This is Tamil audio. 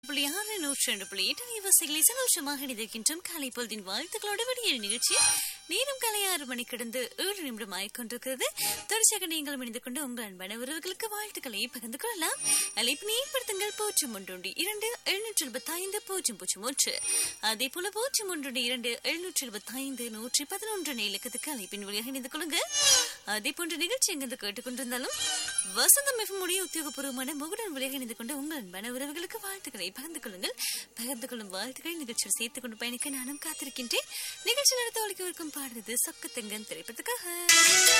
புள்ளி ஆறு நூற்றி ரெண்டு புள்ளி எட்டு நிவசிகளை சந்தோஷமாக இணைந்திருக்கின்றோம் காலை பொழுதின் வாழ்த்துக்களோடு வெளியேறு நிகழ்ச்சி நேரம் காலை ஆறு மணி கடந்து ஏழு நிமிடம் ஆயிக்கொண்டிருக்கிறது தொடர்ச்சியாக நீங்களும் இணைந்து கொண்டு உங்கள் அன்பான உறவுகளுக்கு வாழ்த்துக்களை பகிர்ந்து கொள்ளலாம் அழைப்பினை ஏற்படுத்துங்கள் பூஜ்ஜியம் ஒன்று இரண்டு எழுநூற்றி எழுபத்தி ஐந்து பூஜ்ஜியம் பூஜ்ஜியம் ஒன்று அதே போல பூஜ்ஜியம் ஒன்று இரண்டு எழுநூற்றி எழுபத்தி ஐந்து நூற்றி பதினொன்று இலக்கத்துக்கு அழைப்பின் வழியாக இணைந்து கொள்ளுங்க அதே போன்ற நிகழ்ச்சி எங்கிருந்து கேட்டுக்கொண்டிருந்தாலும் வசந்தம் மிகவும் உடைய உத்தியோகபூர்வமான முகுடன் வழியாக இணைந்து கொண்டு உங்கள் அன்பான உறவுகளுக்கு வாழ்த்துக்களை பகிர்ந்து கொள்ளுங்கள் பகிர்ந்து கொள்ளும் வாழ்த்துக்களை நிகழ்ச்சியில் சேர்த்துக் கொண்டு பயணிக்க நானும் காத்திருக்கின்றேன் நிகழ்ச்சி நடத்த ஒழிக்க இருக்கும் பாடுறது சொக்கத்தங்கன் திரைப்பதற்காக